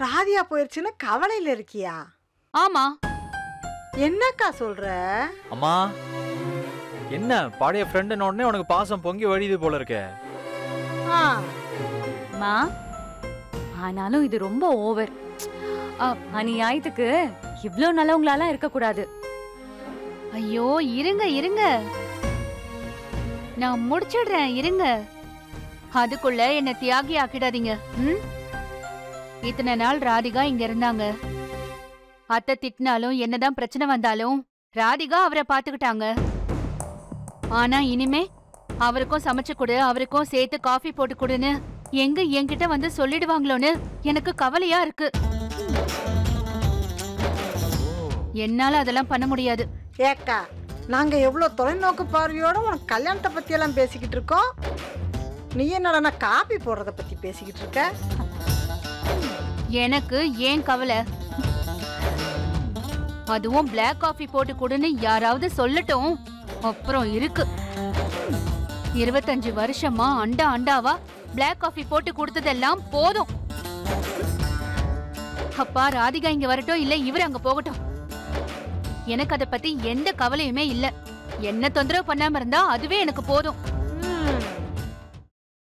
ராதியா போயிருச்சுன்னு கவலையில இருக்கியா ஆமா என்னக்கா சொல்ற அம்மா என்ன பழைய ஃப்ரெண்டுன்னு உடனே உனக்கு பாசம் பொங்கி வழியுது போல இருக்கே ஆ, மா ஆனாலும் இது ரொம்ப ஓவர் அநியாயத்துக்கு இவ்ளோ நல்லவங்களாலாம் இருக்க கூடாது ஐயோ இருங்க இருங்க நான் முடிச்சிடுறேன் இருங்க அதுக்குள்ள என்ன தியாகி ஆக்கிடாதீங்க ம்? இத்தனை நாள் ராதிகா இங்க இருந்தாங்க அத்தை திட்டினாலும் என்னதான் பிரச்சனை வந்தாலும் ராதிகா அவரை பாத்துக்கிட்டாங்க ஆனா இனிமே அவருக்கும் சமைச்சு கொடு அவருக்கும் சேர்த்து காஃபி போட்டு கொடுன்னு எங்க என்கிட்ட வந்து சொல்லிடுவாங்களோன்னு எனக்கு கவலையா இருக்கு என்னால அதெல்லாம் பண்ண முடியாது ஏக்கா நாங்க எவ்வளவு தொலைநோக்கு பார்வையோட உனக்கு கல்யாணத்தை பத்தி எல்லாம் பேசிக்கிட்டு இருக்கோம் நீ என்னடா காப்பி போடுறத பத்தி பேசிக்கிட்டு இருக்க எனக்கு ஏன் கவலை அதுவும் பிளாக் காஃபி போட்டு கொடுன்னு யாராவது சொல்லட்டும் அப்புறம் இருக்கு இருபத்தஞ்சு வருஷமா அண்டா அண்டாவா பிளாக் காஃபி போட்டு கொடுத்ததெல்லாம் போதும் அப்பா ராதிகா இங்க வரட்டும் இல்ல இவர் அங்க போகட்டும் எனக்கு அத பத்தி எந்த கவலையுமே இல்ல என்ன தொந்தரவு பண்ணாம இருந்தா அதுவே எனக்கு போதும் ம்,